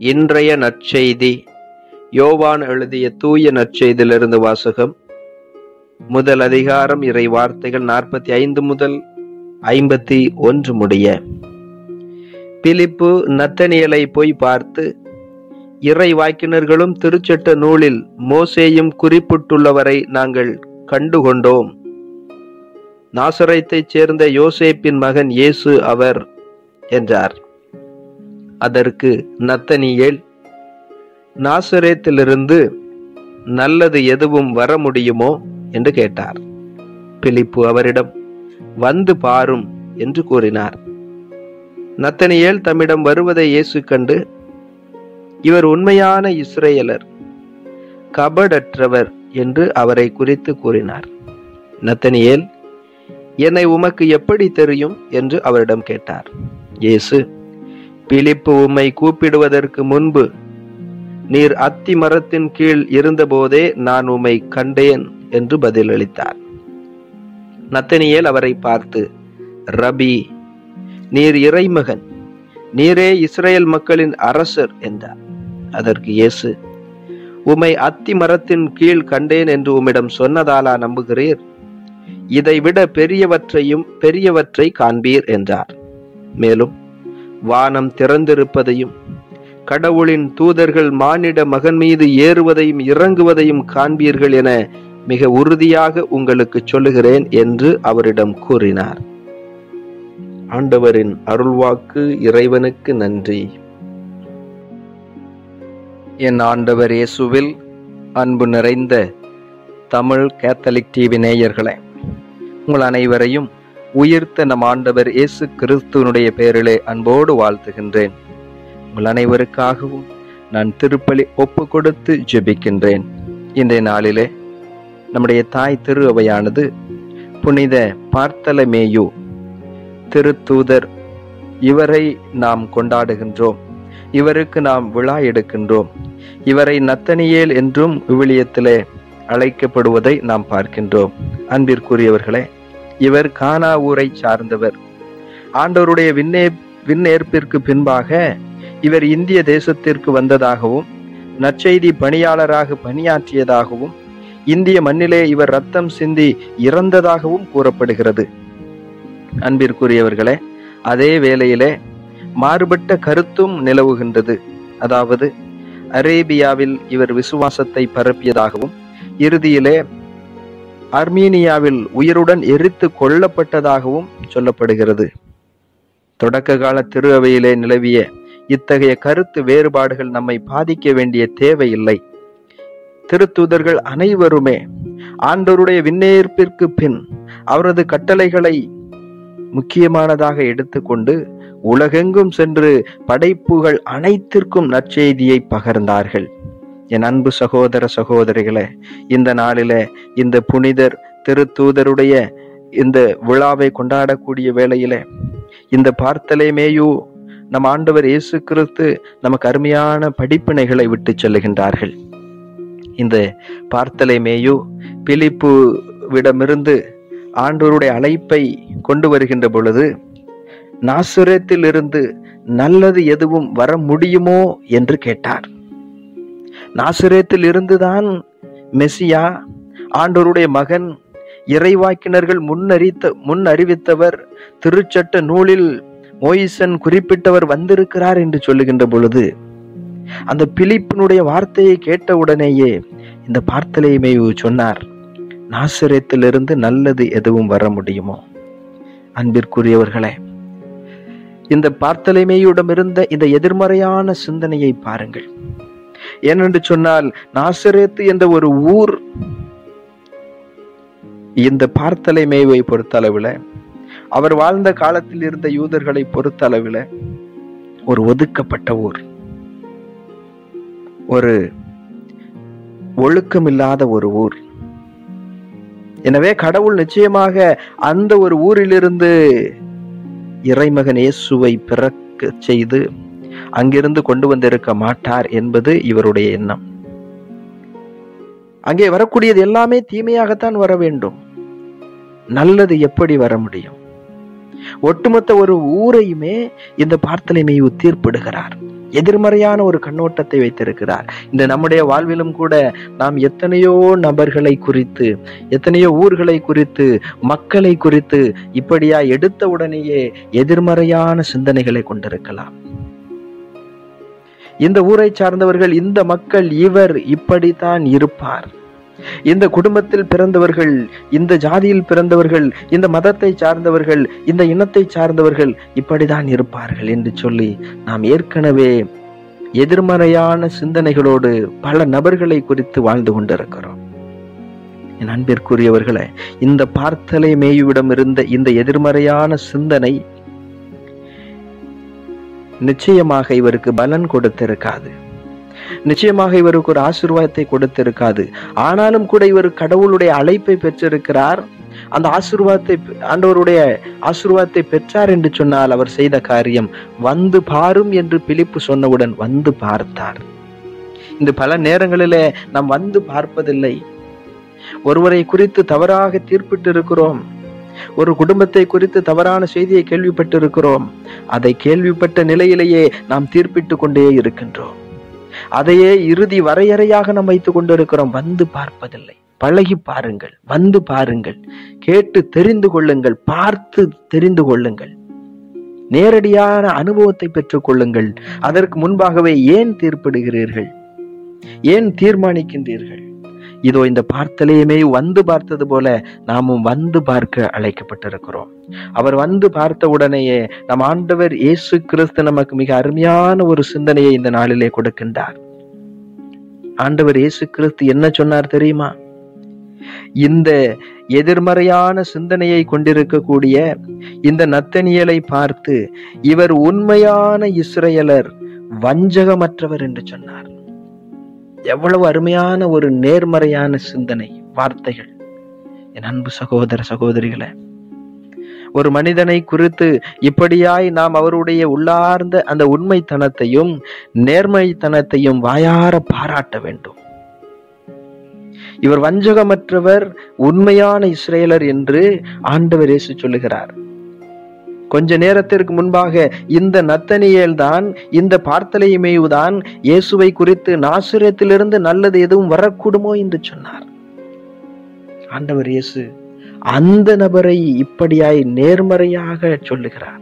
இன்றைய நற்செய்தி யோவான் எழுதிய தூய நற்செய்தியிலிருந்து வாசகம் முதல் அதிகாரம் இறை வார்த்தைகள் நாற்பத்தி ஐந்து முதல் ஐம்பத்தி ஒன்று முடிய பிலிப்பு நத்தனியலை போய் பார்த்து இறை வாக்கினர்களும் திருச்சட்ட நூலில் மோசேயும் குறிப்பிட்டுள்ளவரை நாங்கள் கண்டுகொண்டோம் நாசரைத்தைச் சேர்ந்த யோசேப்பின் மகன் இயேசு அவர் என்றார் அதற்கு நத்தனியேல் நாசரேத்திலிருந்து நல்லது எதுவும் வர முடியுமோ என்று கேட்டார் பிலிப்பு அவரிடம் வந்து பாரும் என்று கூறினார் நத்தனியேல் தம்மிடம் வருவதை இயேசு கண்டு இவர் உண்மையான இஸ்ரேலர் கபடற்றவர் என்று அவரை குறித்து கூறினார் நத்தனியேல் என்னை உமக்கு எப்படி தெரியும் என்று அவரிடம் கேட்டார் இயேசு பிலிப்பு உம்மை கூப்பிடுவதற்கு முன்பு நீர் அத்தி மரத்தின் கீழ் இருந்தபோதே நான் உம்மை கண்டேன் என்று பதிலளித்தார் நத்தனியேல் அவரை பார்த்து ரபி நீர் இறைமகன் நீரே இஸ்ரேல் மக்களின் அரசர் என்றார் அதற்கு இயேசு உம்மை அத்தி மரத்தின் கீழ் கண்டேன் என்று உம்மிடம் சொன்னதாலா நம்புகிறீர் இதைவிட பெரியவற்றையும் பெரியவற்றை காண்பீர் என்றார் மேலும் வானம் திறந்திருப்பதையும் கடவுளின் தூதர்கள் மானிட மகன் மீது ஏறுவதையும் இறங்குவதையும் காண்பீர்கள் என மிக உறுதியாக உங்களுக்கு சொல்லுகிறேன் என்று அவரிடம் கூறினார் ஆண்டவரின் அருள்வாக்கு இறைவனுக்கு நன்றி என் ஆண்டவர் இயேசுவில் அன்பு நிறைந்த தமிழ் கேத்தலிக் டிவி நேயர்களே உங்கள் அனைவரையும் உயிர்த்த நம் ஆண்டவர் இயேசு கிறிஸ்துவனுடைய பெயரிலே அன்போடு வாழ்த்துகின்றேன் உங்கள் அனைவருக்காகவும் நான் திருப்பலி ஒப்பு கொடுத்து ஜெபிக்கின்றேன் இன்றைய நாளிலே நம்முடைய தாய் திரு அவையானது புனித பார்த்தலமேயு திருத்தூதர் இவரை நாம் கொண்டாடுகின்றோம் இவருக்கு நாம் விழா எடுக்கின்றோம் இவரை நத்தனியேல் என்றும் விவிலியத்திலே அழைக்கப்படுவதை நாம் பார்க்கின்றோம் அன்பிற்குரியவர்களே இவர் கானா ஊரை சார்ந்தவர் ஆண்டவருடைய விண்ணே விண்ணேற்பிற்கு பின்பாக இவர் இந்திய தேசத்திற்கு வந்ததாகவும் நற்செய்தி பணியாளராக பணியாற்றியதாகவும் இந்திய மண்ணிலே இவர் ரத்தம் சிந்தி இறந்ததாகவும் கூறப்படுகிறது அன்பிற்குரியவர்களே அதே வேளையிலே மாறுபட்ட கருத்தும் நிலவுகின்றது அதாவது அரேபியாவில் இவர் விசுவாசத்தை பரப்பியதாகவும் இறுதியிலே அர்மீனியாவில் உயிருடன் எரித்து கொல்லப்பட்டதாகவும் சொல்லப்படுகிறது தொடக்க கால திரு அவையிலே நிலவிய இத்தகைய கருத்து வேறுபாடுகள் நம்மை பாதிக்க வேண்டிய தேவையில்லை திருத்தூதர்கள் அனைவருமே ஆண்டவருடைய விண்ணேற்பிற்கு பின் அவரது கட்டளைகளை முக்கியமானதாக எடுத்துக்கொண்டு உலகெங்கும் சென்று படைப்புகள் அனைத்திற்கும் நற்செய்தியை பகர்ந்தார்கள் என் அன்பு சகோதர சகோதரிகளே இந்த நாளில இந்த புனிதர் திருத்தூதருடைய இந்த விழாவை கொண்டாடக்கூடிய வேளையில இந்த பார்த்தலேமேயு நம் ஆண்டவர் இயேசு கிறிஸ்து நமக்கு அருமையான படிப்பினைகளை விட்டு செல்லுகின்றார்கள் இந்த பார்த்தலேமேயு பிலிப்பு விடமிருந்து ஆண்டவருடைய அழைப்பை கொண்டு வருகின்ற பொழுது நாசுரத்தில் இருந்து நல்லது எதுவும் வர முடியுமோ என்று கேட்டார் நாசுரேத்தில் இருந்துதான் மெசியா ஆண்டவருடைய மகன் இறைவாக்கினர்கள் முன்னறித்த முன் அறிவித்தவர் திருச்சட்ட நூலில் மோயிசன் குறிப்பிட்டவர் வந்திருக்கிறார் என்று சொல்லுகின்ற பொழுது அந்த பிலிப்பினுடைய வார்த்தையை கேட்ட உடனேயே இந்த பார்த்தலையுமே சொன்னார் நாசிரியத்திலிருந்து நல்லது எதுவும் வர முடியுமோ அன்பிற்குரியவர்களே இந்த பார்த்தலைமையுடன் இருந்த இந்த எதிர்மறையான சிந்தனையை பாருங்கள் ஏனென்று சொன்னால் நாசரேத்து என்ற ஒரு ஊர் இந்த பார்த்தலைமேவை பொறுத்த அளவில் அவர் வாழ்ந்த காலத்தில் இருந்த யூதர்களை பொறுத்த அளவில் ஒரு ஒதுக்கப்பட்ட ஊர் ஒரு ஒழுக்கமில்லாத ஒரு ஊர் எனவே கடவுள் நிச்சயமாக அந்த ஒரு ஊரிலிருந்து இறைமகன் இயேசுவை பிறக்க செய்து அங்கிருந்து கொண்டு வந்திருக்க மாட்டார் என்பது இவருடைய எண்ணம் அங்கே வரக்கூடியது எல்லாமே தீமையாகத்தான் வர வேண்டும் நல்லது எப்படி வர முடியும் ஒட்டுமொத்த ஒரு ஊரையுமே இந்த பார்த்தலைமையை தீர்ப்பிடுகிறார் எதிர்மறையான ஒரு கண்ணோட்டத்தை வைத்திருக்கிறார் இந்த நம்முடைய வாழ்விலும் கூட நாம் எத்தனையோ நபர்களை குறித்து எத்தனையோ ஊர்களை குறித்து மக்களை குறித்து இப்படியா எடுத்த உடனேயே எதிர்மறையான சிந்தனைகளை கொண்டிருக்கலாம் இந்த ஊரை சார்ந்தவர்கள் இந்த மக்கள் இவர் இப்படித்தான் இருப்பார் இந்த குடும்பத்தில் பிறந்தவர்கள் இந்த ஜாதியில் பிறந்தவர்கள் இந்த மதத்தை சார்ந்தவர்கள் இந்த இனத்தை சார்ந்தவர்கள் இப்படிதான் இருப்பார்கள் என்று சொல்லி நாம் ஏற்கனவே எதிர்மறையான சிந்தனைகளோடு பல நபர்களை குறித்து வாழ்ந்து கொண்டிருக்கிறோம் என் அன்பிற்குரியவர்களே இந்த பார்த்தலை மேயுவிடம் இருந்த இந்த எதிர்மறையான சிந்தனை நிச்சயமாக இவருக்கு பலன் கொடுத்திருக்காது நிச்சயமாக இவருக்கு ஒரு ஆசீர்வாதத்தை கொடுத்திருக்காது ஆனாலும் கூட இவர் கடவுளுடைய அழைப்பை பெற்றிருக்கிறார் அந்த ஆசீர்வாதத்தை ஆண்டவருடைய ஆசீர்வாதத்தை பெற்றார் என்று சொன்னால் அவர் செய்த காரியம் வந்து பாரும் என்று பிலிப்பு சொன்னவுடன் வந்து பார்த்தார் இந்த பல நேரங்களிலே நாம் வந்து பார்ப்பதில்லை ஒருவரை குறித்து தவறாக தீர்ப்பிட்டு இருக்கிறோம் ஒரு குடும்பத்தை குறித்து தவறான செய்தியை கேள்விப்பட்டிருக்கிறோம் அதை கேள்விப்பட்ட நிலையிலேயே நாம் தீர்ப்பிட்டு கொண்டே இருக்கின்றோம் அதையே இறுதி வரையறையாக நாம் வைத்துக் கொண்டிருக்கிறோம் வந்து பார்ப்பதில்லை பழகி பாருங்கள் வந்து பாருங்கள் கேட்டு தெரிந்து கொள்ளுங்கள் பார்த்து தெரிந்து கொள்ளுங்கள் நேரடியான அனுபவத்தை பெற்றுக் கொள்ளுங்கள் அதற்கு முன்பாகவே ஏன் தீர்ப்பிடுகிறீர்கள் ஏன் தீர்மானிக்கின்றீர்கள் இதோ இந்த பார்த்தலையுமே வந்து பார்த்தது போல நாமும் வந்து பார்க்க அழைக்கப்பட்டிருக்கிறோம் அவர் வந்து பார்த்த உடனேயே நம் ஆண்டவர் இயேசு கிறிஸ்து நமக்கு மிக அருமையான ஒரு சிந்தனையை இந்த நாளிலே கொடுக்கின்றார் ஆண்டவர் இயேசு கிறிஸ்து என்ன சொன்னார் தெரியுமா இந்த எதிர்மறையான சிந்தனையை கொண்டிருக்கக்கூடிய இந்த நத்தனியலை பார்த்து இவர் உண்மையான இஸ்ரேலர் வஞ்சகமற்றவர் என்று சொன்னார் எவ்வளவு அருமையான ஒரு நேர்மறையான சிந்தனை வார்த்தைகள் என் அன்பு சகோதர சகோதரிகளே ஒரு மனிதனை குறித்து இப்படியாய் நாம் அவருடைய உள்ளார்ந்த அந்த உண்மைத்தனத்தையும் நேர்மைத்தனத்தையும் வாயார பாராட்ட வேண்டும் இவர் வஞ்சகமற்றவர் உண்மையான இஸ்ரேலர் என்று ஆண்டவர் இயேசு சொல்லுகிறார் கொஞ்ச நேரத்திற்கு முன்பாக இந்த நத்தனியேல் தான் இந்த பார்த்தலையுமேவு தான் இயேசுவை குறித்து நாசிரியத்திலிருந்து நல்லது எதுவும் வரக்கூடுமோ என்று சொன்னார் ஆண்டவர் இயேசு அந்த நபரை இப்படியாய் நேர்மறையாக சொல்லுகிறார்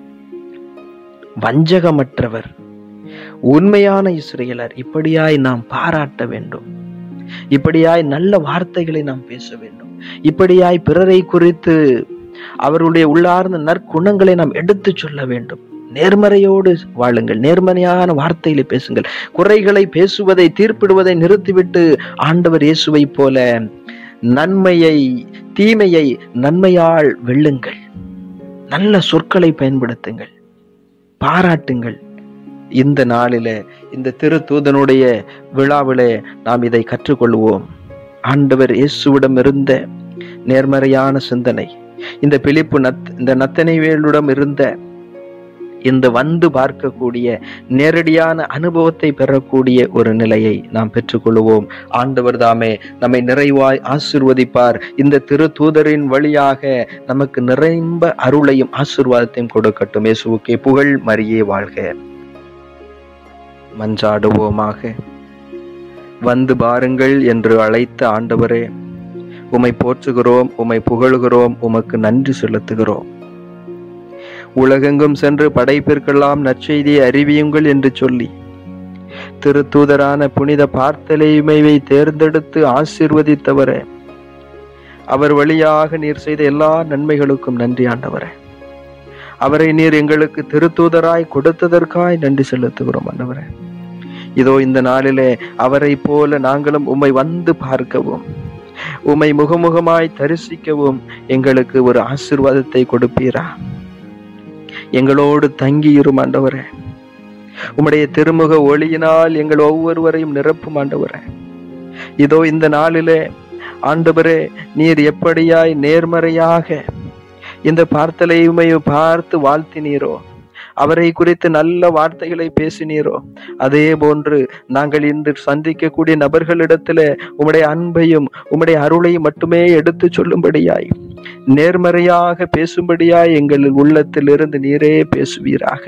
வஞ்சகமற்றவர் உண்மையான இஸ்ரேலர் இப்படியாய் நாம் பாராட்ட வேண்டும் இப்படியாய் நல்ல வார்த்தைகளை நாம் பேச வேண்டும் இப்படியாய் பிறரை குறித்து அவருடைய உள்ளார்ந்த நற்குணங்களை நாம் எடுத்து சொல்ல வேண்டும் நேர்மறையோடு வாழுங்கள் நேர்மறையான வார்த்தையில பேசுங்கள் குறைகளை பேசுவதை தீர்ப்பிடுவதை நிறுத்திவிட்டு ஆண்டவர் இயேசுவை போல நன்மையை தீமையை நன்மையால் வெல்லுங்கள் நல்ல சொற்களை பயன்படுத்துங்கள் பாராட்டுங்கள் இந்த நாளில இந்த திருத்தூதனுடைய விழாவிலே நாம் இதை கற்றுக்கொள்வோம் ஆண்டவர் இயேசுவிடம் இருந்த நேர்மறையான சிந்தனை இந்த பிலிப்பு நத் இந்த நத்தனைவேலுடன் இருந்த இந்த வந்து பார்க்கக்கூடிய நேரடியான அனுபவத்தை பெறக்கூடிய ஒரு நிலையை நாம் பெற்றுக்கொள்வோம் ஆண்டவர் தாமே நம்மை நிறைவாய் ஆசிர்வதிப்பார் இந்த திரு தூதரின் வழியாக நமக்கு நிறைம்ப அருளையும் ஆசிர்வாதத்தையும் கொடுக்கட்டும் இயேசுவுக்கே புகழ் மரியே வாழ்க மஞ்சாடுவோமாக வந்து பாருங்கள் என்று அழைத்த ஆண்டவரே உமை போற்றுகிறோம் உமை புகழுகிறோம் உமக்கு நன்றி செலுத்துகிறோம் உலகெங்கும் சென்று படைப்பிற்கெல்லாம் நற்செய்தியை அறிவியுங்கள் என்று சொல்லி திருத்தூதரான புனித பார்த்தலைமைவை தேர்ந்தெடுத்து ஆசிர்வதித்தவரே அவர் வழியாக நீர் செய்த எல்லா நன்மைகளுக்கும் நன்றி ஆண்டவரே அவரை நீர் எங்களுக்கு திருத்தூதராய் கொடுத்ததற்காய் நன்றி செலுத்துகிறோம் ஆண்டவரே இதோ இந்த நாளிலே அவரை போல நாங்களும் உம்மை வந்து பார்க்கவும் உம்மை முகமுகமாய் தரிசிக்கவும் எங்களுக்கு ஒரு ஆசிர்வாதத்தை கொடுப்பீரா எங்களோடு தங்கியிரும் ஆண்டவரே உம்முடைய திருமுக ஒளியினால் எங்கள் ஒவ்வொருவரையும் நிரப்பும் ஆண்டவரே இதோ இந்த நாளிலே ஆண்டவரே நீர் எப்படியாய் நேர்மறையாக இந்த பார்த்தலையுமை பார்த்து வாழ்த்தினீரோ அவரை குறித்து நல்ல வார்த்தைகளை பேசினீரோ அதே போன்று நாங்கள் இன்று சந்திக்கக்கூடிய நபர்களிடத்துல உம்முடைய அன்பையும் உம்முடைய அருளையும் மட்டுமே எடுத்து சொல்லும்படியாய் நேர்மறையாக பேசும்படியாய் எங்கள் உள்ளத்திலிருந்து நீரே பேசுவீராக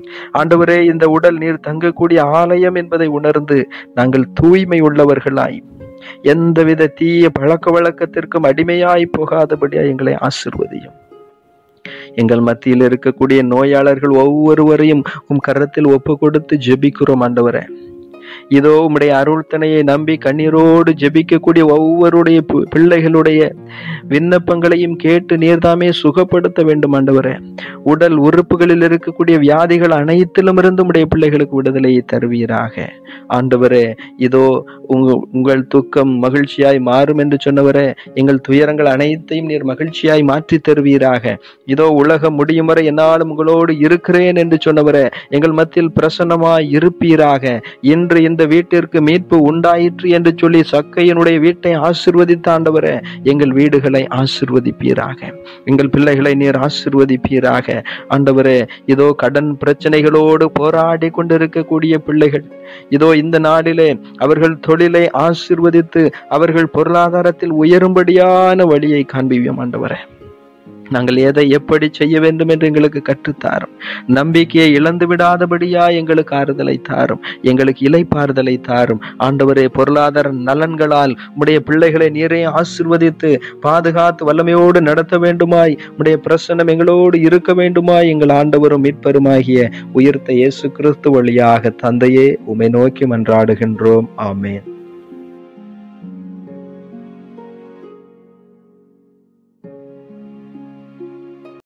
ஆண்டவரே இந்த உடல் நீர் தங்கக்கூடிய ஆலயம் என்பதை உணர்ந்து நாங்கள் தூய்மை உள்ளவர்களாய் எந்தவித தீய பழக்க வழக்கத்திற்கும் அடிமையாய் போகாதபடியா எங்களை ஆசிர்வதியும் எங்கள் மத்தியில் இருக்கக்கூடிய நோயாளர்கள் ஒவ்வொருவரையும் உம் கரத்தில் ஒப்பு கொடுத்து ஜெபிக்கிறோம் ஆண்டவரே இதோ உம்முடைய அருள்தனையை நம்பி கண்ணீரோடு ஜெபிக்கக்கூடிய ஒவ்வொருடைய பி- பிள்ளைகளுடைய விண்ணப்பங்களையும் கேட்டு நீர்தாமே சுகப்படுத்த வேண்டும் ஆண்டவரே உடல் உறுப்புகளில் இருக்கக்கூடிய வியாதிகள் அனைத்திலும் இருந்து உடைய பிள்ளைகளுக்கு விடுதலையை தருவீராக ஆண்டவரே இதோ உங்க உங்கள் துக்கம் மகிழ்ச்சியாய் மாறும் என்று சொன்னவரே எங்கள் துயரங்கள் அனைத்தையும் நீர் மகிழ்ச்சியாய் மாற்றி தருவீராக இதோ உலகம் முடியும் வரை என்னாலும் உங்களோடு இருக்கிறேன் என்று சொன்னவரே எங்கள் மத்தியில் பிரசன்னமாய் இருப்பீராக இன்று இந்த வீட்டிற்கு மீட்பு உண்டாயிற்று என்று சொல்லி சக்கையனுடைய வீட்டை ஆசிர்வதித்த ஆண்டவரே எங்கள் வீடுகளை ஆசிர்வதிப்பீராக எங்கள் பிள்ளைகளை நீர் ஆசிர்வதிப்பீராக ஆண்டவரே இதோ கடன் பிரச்சனைகளோடு போராடி கொண்டிருக்கக்கூடிய பிள்ளைகள் இதோ இந்த நாளிலே அவர்கள் தொழிலை ஆசிர்வதித்து அவர்கள் பொருளாதாரத்தில் உயரும்படியான வழியை காண்பிவோம் ஆண்டவரே நாங்கள் எதை எப்படி செய்ய வேண்டும் என்று எங்களுக்கு கற்றுத்தாரும் நம்பிக்கையை இழந்து விடாதபடியா எங்களுக்கு ஆறுதலை தாரும் எங்களுக்கு இலைப்பாறுதலை தாரும் ஆண்டவரே பொருளாதார நலன்களால் உடைய பிள்ளைகளை நீரே ஆசிர்வதித்து பாதுகாத்து வல்லமையோடு நடத்த வேண்டுமாய் உடைய பிரசன்னம் எங்களோடு இருக்க வேண்டுமாய் எங்கள் ஆண்டவரும் மீட்பருமாகிய உயிர்த்த இயேசு கிறிஸ்து வழியாக தந்தையே உமை நோக்கி மன்றாடுகின்றோம் ஆமென்